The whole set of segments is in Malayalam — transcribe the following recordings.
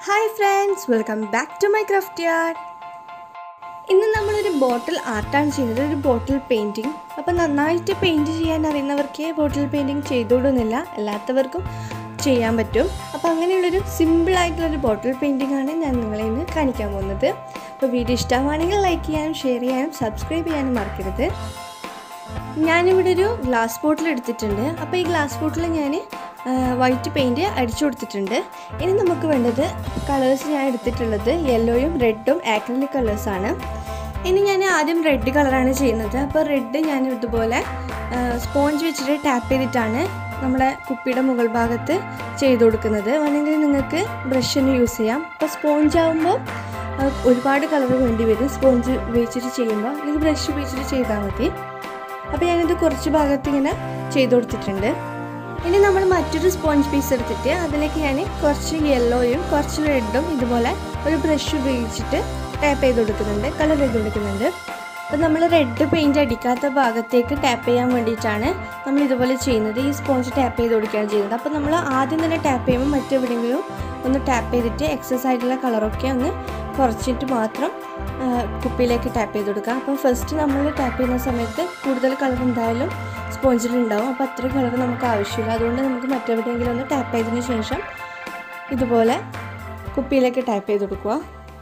hi friends welcome back to my craft yard ഇന്ന് നമ്മളൊരു ബോട്ടിൽ ആർട്ടാണ് ചെയ്യുന്നത് ഒരു ബോട്ടിൽ പെയിൻറ്റിങ് അപ്പോൾ നന്നായിട്ട് പെയിൻറ്റ് ചെയ്യാൻ അറിയുന്നവർക്കേ ബോട്ടിൽ പെയിൻറ്റിങ് ചെയ്തുകൊടുന്നില്ല അല്ലാത്തവർക്കും ചെയ്യാൻ പറ്റും അപ്പോൾ അങ്ങനെയുള്ളൊരു സിമ്പിളായിട്ടുള്ളൊരു ബോട്ടിൽ പെയിൻറ്റിംഗ് ആണ് ഞാൻ നിങ്ങളെ ഇന്ന് കാണിക്കാൻ പോകുന്നത് അപ്പോൾ വീഡിയോ ഇഷ്ടമാണെങ്കിൽ ലൈക്ക് ചെയ്യാനും ഷെയർ ചെയ്യാനും സബ്സ്ക്രൈബ് ചെയ്യാനും മറക്കരുത് ഞാനിവിടെ ഒരു ഗ്ലാസ് ബോട്ടിൽ എടുത്തിട്ടുണ്ട് അപ്പോൾ ഈ ഗ്ലാസ് ബോട്ടിൽ ഞാൻ വൈറ്റ് പെയിൻറ്റ് അടിച്ചു കൊടുത്തിട്ടുണ്ട് ഇനി നമുക്ക് വേണ്ടത് കളേഴ്സ് ഞാൻ എടുത്തിട്ടുള്ളത് യെല്ലോയും റെഡും ആക്രിലിക് കളേഴ്സാണ് ഇനി ഞാൻ ആദ്യം റെഡ് കളറാണ് ചെയ്യുന്നത് അപ്പോൾ റെഡ് ഞാൻ ഇതുപോലെ സ്പോഞ്ച് വെച്ചിട്ട് ടാപ്പ് ചെയ്തിട്ടാണ് നമ്മുടെ കുപ്പിയുടെ മുകൾ ഭാഗത്ത് ചെയ്ത് കൊടുക്കുന്നത് വേണമെങ്കിൽ നിങ്ങൾക്ക് ബ്രഷിന് യൂസ് ചെയ്യാം അപ്പോൾ സ്പോഞ്ച് ആകുമ്പോൾ ഒരുപാട് കളർ വേണ്ടി വരും സ്പോഞ്ച് ഉപയോഗിച്ചിട്ട് ചെയ്യുമ്പോൾ അല്ലെങ്കിൽ ബ്രഷ് ഉപയോഗിച്ചിട്ട് ചെയ്താൽ മതി അപ്പോൾ ഞാനിത് കുറച്ച് ഭാഗത്ത് ഇങ്ങനെ ചെയ്ത് കൊടുത്തിട്ടുണ്ട് ഇനി നമ്മൾ മറ്റൊരു സ്പോഞ്ച് പീസ് എടുത്തിട്ട് അതിലേക്ക് ഞാൻ കുറച്ച് യെല്ലോയും കുറച്ച് റെഡും ഇതുപോലെ ഒരു ബ്രഷ് ഉപയോഗിച്ചിട്ട് ടാപ്പ് ചെയ്ത് കൊടുക്കുന്നുണ്ട് കളർ ചെയ്ത് കൊടുക്കുന്നുണ്ട് അപ്പോൾ നമ്മൾ റെഡ് പെയിൻറ്റ് അടിക്കാത്ത ഭാഗത്തേക്ക് ടാപ്പ് ചെയ്യാൻ വേണ്ടിയിട്ടാണ് നമ്മൾ ഇതുപോലെ ചെയ്യുന്നത് ഈ സ്പോഞ്ച് ടാപ്പ് ചെയ്ത് കൊടുക്കുകയാണ് ചെയ്യുന്നത് അപ്പോൾ നമ്മൾ ആദ്യം തന്നെ ടാപ്പ് ചെയ്യുമ്പോൾ മറ്റെവിടെയെങ്കിലും ഒന്ന് ടാപ്പ് ചെയ്തിട്ട് എക്സസ് ആയിട്ടുള്ള കളറൊക്കെ ഒന്ന് കുറച്ചിട്ട് മാത്രം കുപ്പിയിലേക്ക് ടാപ്പ് ചെയ്ത് കൊടുക്കുക അപ്പോൾ ഫസ്റ്റ് നമ്മൾ ടാപ്പ് ചെയ്യുന്ന സമയത്ത് കൂടുതൽ കളർ എന്തായാലും സ്പോഞ്ചിലുണ്ടാവും അപ്പോൾ അത്ര കളർ നമുക്ക് ആവശ്യമില്ല അതുകൊണ്ട് നമുക്ക് മറ്റെവിടെയെങ്കിലും ഒന്ന് ടാപ്പ് ചെയ്തതിന് ശേഷം ഇതുപോലെ കുപ്പിയിലേക്ക് ടാപ്പ് ചെയ്ത് കൊടുക്കുക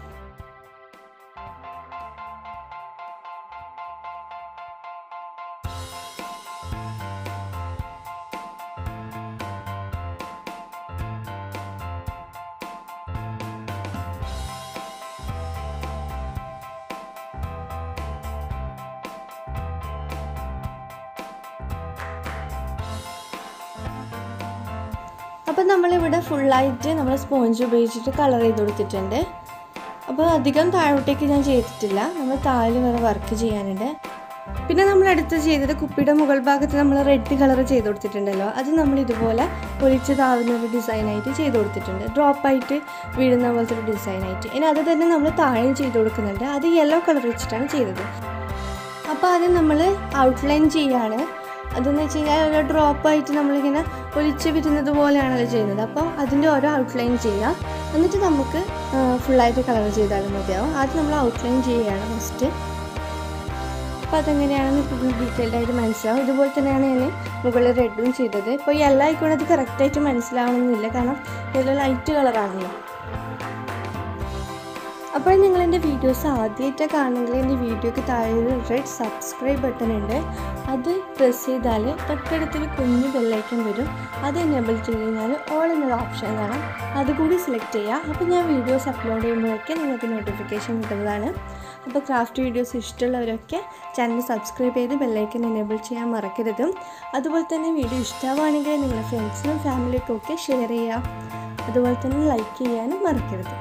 അപ്പോൾ നമ്മളിവിടെ ഫുള്ളായിട്ട് നമ്മൾ സ്പോഞ്ച് ഉപയോഗിച്ചിട്ട് കളർ ചെയ്ത് കൊടുത്തിട്ടുണ്ട് അപ്പോൾ അധികം താഴോട്ടേക്ക് ഞാൻ ചെയ്തിട്ടില്ല നമ്മൾ താഴെ വരെ വർക്ക് ചെയ്യാനുണ്ട് പിന്നെ നമ്മൾ അടുത്ത് ചെയ്തത് കുപ്പിയുടെ മുകൾ ഭാഗത്ത് നമ്മൾ റെഡ് കളർ ചെയ്ത് കൊടുത്തിട്ടുണ്ടല്ലോ അത് നമ്മൾ ഇതുപോലെ ഒലിച്ച് താവുന്ന ഒരു ഡിസൈനായിട്ട് ചെയ്ത് കൊടുത്തിട്ടുണ്ട് ഡ്രോപ്പായിട്ട് വീഴുന്ന പോലത്തെ ഒരു ഡിസൈനായിട്ട് ഇനി അത് തന്നെ നമ്മൾ താഴെയും ചെയ്ത് കൊടുക്കുന്നുണ്ട് അത് യെല്ലോ കളർ വെച്ചിട്ടാണ് ചെയ്തത് അപ്പോൾ അത് നമ്മൾ ഔട്ട്ലൈൻ ചെയ്യാണ് അതെന്ന് വെച്ച് കഴിഞ്ഞാൽ ഓരോ ഡ്രോപ്പായിട്ട് നമ്മളിങ്ങനെ ഒലിച്ച് വരുന്നത് പോലെയാണല്ലോ ചെയ്യുന്നത് അപ്പോൾ അതിൻ്റെ ഓരോ ഔട്ട്ലൈൻ ചെയ്യുക എന്നിട്ട് നമുക്ക് ഫുള്ളായിട്ട് കളർ ചെയ്താലും മതിയാവും ആദ്യം നമ്മൾ ഔട്ട്ലൈൻ ചെയ്യുകയാണ് ഫസ്റ്റ് അപ്പോൾ അതെങ്ങനെയാണെന്ന് ഇപ്പോൾ ഡീറ്റെയിൽഡ് ആയിട്ട് മനസ്സിലാവും ഇതുപോലെ തന്നെയാണ് ഞാൻ മുകളിൽ റെഡും ചെയ്തത് ഇപ്പോൾ യെല്ലോ ആയിക്കോട്ടെ അത് കറക്റ്റായിട്ട് മനസ്സിലാവണമെന്നില്ല കാരണം യെല്ലോ ലൈറ്റ് കളറാണല്ലോ അപ്പോൾ നിങ്ങൾ എൻ്റെ വീഡിയോസ് ആദ്യമായിട്ട് കാണുമെങ്കിൽ എൻ്റെ വീഡിയോക്ക് താഴെ ഒരു റെഡ് സബ്സ്ക്രൈബ് ബട്ടൺ ഉണ്ട് അത് പ്രസ് ചെയ്താൽ തൊട്ടടുത്തൊരു കുഞ്ഞു ബെല്ലൈക്കൺ വരും അത് എനേബിൾ ചെയ്ത് കഴിഞ്ഞാൽ ഓൾ എന്നൊരു ഓപ്ഷൻ കാണാം അതുകൂടി സെലക്ട് ചെയ്യുക അപ്പോൾ ഞാൻ വീഡിയോസ് അപ്ലോഡ് ചെയ്യുമ്പോഴൊക്കെ നിങ്ങൾക്ക് നോട്ടിഫിക്കേഷൻ കിട്ടുന്നതാണ് അപ്പോൾ ക്രാഫ്റ്റ് വീഡിയോസ് ഇഷ്ടമുള്ളവരൊക്കെ ചാനൽ സബ്സ്ക്രൈബ് ചെയ്ത് ബെല്ലൈക്കൺ എനേബിൾ ചെയ്യാൻ മറക്കരുത് അതുപോലെ തന്നെ വീഡിയോ ഇഷ്ടമാണെങ്കിൽ നിങ്ങളുടെ ഫ്രണ്ട്സിനും ഫാമിലിക്കും ഒക്കെ ഷെയർ ചെയ്യുക അതുപോലെ തന്നെ ലൈക്ക് ചെയ്യാനും മറക്കരുത്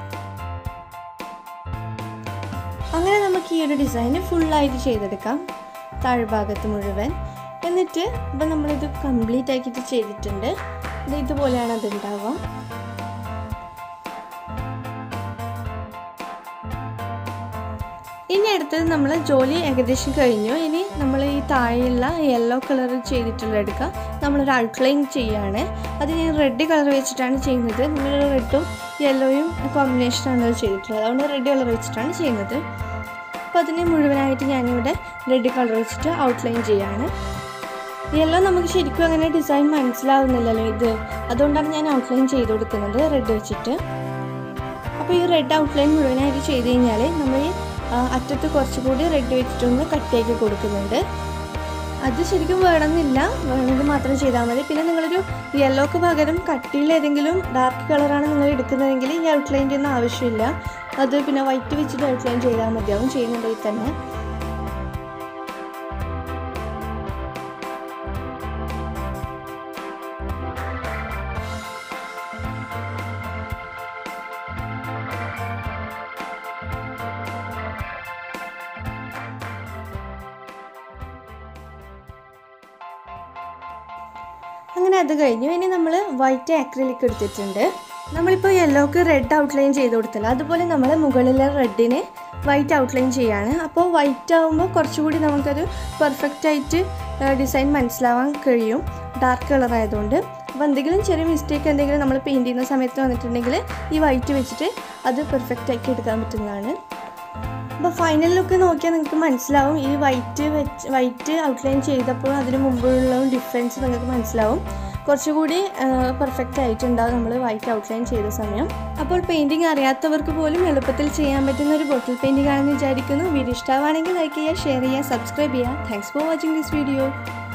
അങ്ങനെ നമുക്ക് ഈ ഒരു ഡിസൈൻ ഫുള്ളായിട്ട് ചെയ്തെടുക്കാം താഴ്ഭാഗത്ത് മുഴുവൻ എന്നിട്ട് ഇപ്പം നമ്മളിത് കംപ്ലീറ്റ് ആക്കിയിട്ട് ചെയ്തിട്ടുണ്ട് ഇത് ഇതുപോലെയാണ് അത് ഉണ്ടാവുക ഇനി അടുത്തത് നമ്മൾ ജോലി ഏകദേശം കഴിഞ്ഞു ഇനി നമ്മൾ ഈ താഴെയുള്ള യെല്ലോ കളർ ചെയ്തിട്ടുള്ള എടുക്കുക നമ്മളൊരു ഔട്ട്ലൈൻ ചെയ്യാണ് അത് ഞാൻ റെഡ് കളർ വെച്ചിട്ടാണ് ചെയ്യുന്നത് നമ്മൾ റെഡും യെല്ലോയും കോമ്പിനേഷനാണ് ചെയ്തിട്ടുള്ളത് അതുകൊണ്ട് റെഡ് കളർ വെച്ചിട്ടാണ് ചെയ്യുന്നത് അപ്പോൾ അതിനെ മുഴുവനായിട്ട് ഞാനിവിടെ റെഡ് കളർ വെച്ചിട്ട് ഔട്ട്ലൈൻ ചെയ്യാണ് യെല്ലോ നമുക്ക് ശരിക്കും അങ്ങനെ ഡിസൈൻ മനസ്സിലാവുന്നില്ലല്ലോ ഇത് അതുകൊണ്ടാണ് ഞാൻ ഔട്ട്ലൈൻ ചെയ്ത് കൊടുക്കുന്നത് റെഡ് വെച്ചിട്ട് അപ്പോൾ ഈ റെഡ് ഔട്ട്ലൈൻ മുഴുവനായിട്ട് ചെയ്ത് കഴിഞ്ഞാൽ നമ്മൾ അറ്റത്ത് കുറച്ചുകൂടി റെഡ് വെച്ചിട്ടൊന്ന് കട്ടിയാക്കി കൊടുക്കുന്നുണ്ട് അത് ശരിക്കും വേണമെന്നില്ല വേണമെങ്കിൽ മാത്രം ചെയ്താൽ മതി പിന്നെ നിങ്ങളൊരു യെല്ലോക്ക് പകരം കട്ടിയിൽ ഏതെങ്കിലും ഡാർക്ക് കളറാണ് നിങ്ങൾ എടുക്കുന്നതെങ്കിൽ ഈ ഔട്ട്ലൈൻ്റെ ഒന്നും ആവശ്യമില്ല അത് പിന്നെ വൈറ്റ് വെച്ചിട്ട് ഔട്ട്ലൈൻ ചെയ്താൽ മതിയാവും ചെയ്യുന്നുണ്ടെങ്കിൽ തന്നെ അങ്ങനെ അത് കഴിഞ്ഞു ഇനി നമ്മൾ വൈറ്റ് ആക്രിലിക് എടുത്തിട്ടുണ്ട് നമ്മളിപ്പോൾ യെല്ലോക്ക് റെഡ് ഔട്ട്ലൈൻ ചെയ്ത് കൊടുത്തില്ല അതുപോലെ നമ്മൾ മുകളിലെ റെഡിന് വൈറ്റ് ഔട്ട്ലൈൻ ചെയ്യാണ് അപ്പോൾ വൈറ്റ് ആകുമ്പോൾ കുറച്ചുകൂടി നമുക്കത് പെർഫെക്റ്റ് ആയിട്ട് ഡിസൈൻ മനസ്സിലാവാൻ കഴിയും ഡാർക്ക് കളർ ആയതുകൊണ്ട് അപ്പോൾ എന്തെങ്കിലും ചെറിയ മിസ്റ്റേക്ക് എന്തെങ്കിലും നമ്മൾ പെയിൻറ്റ് ചെയ്യുന്ന സമയത്ത് വന്നിട്ടുണ്ടെങ്കിൽ ഈ വൈറ്റ് വെച്ചിട്ട് അത് പെർഫെക്റ്റ് ആക്കി എടുക്കാൻ പറ്റുന്നതാണ് അപ്പോൾ ഫൈനൽ ലുക്ക് നോക്കിയാൽ നിങ്ങൾക്ക് മനസ്സിലാവും ഈ വൈറ്റ് വെച്ച് വൈറ്റ് ഔട്ട്ലൈൻ ചെയ്തപ്പോൾ അതിന് മുമ്പുള്ള ഡിഫറൻസ് നിങ്ങൾക്ക് മനസ്സിലാവും കുറച്ചുകൂടി പെർഫെക്റ്റ് ആയിട്ടുണ്ടാവും നമ്മൾ വൈറ്റ് ഔട്ട്ലൈൻ ചെയ്ത സമയം അപ്പോൾ പെയിൻറ്റിങ് അറിയാത്തവർക്ക് പോലും എളുപ്പത്തിൽ ചെയ്യാൻ പറ്റുന്ന ഒരു ബോട്ടിൽ പെയിൻറ്റിംഗ് ആണെന്ന് വിചാരിക്കുന്നു വീഡിയോ ഇഷ്ടമാണെങ്കിൽ ലൈക്ക് ചെയ്യുക ഷെയർ ചെയ്യുക സബ്സ്ക്രൈബ് ചെയ്യുക thanks for watching this video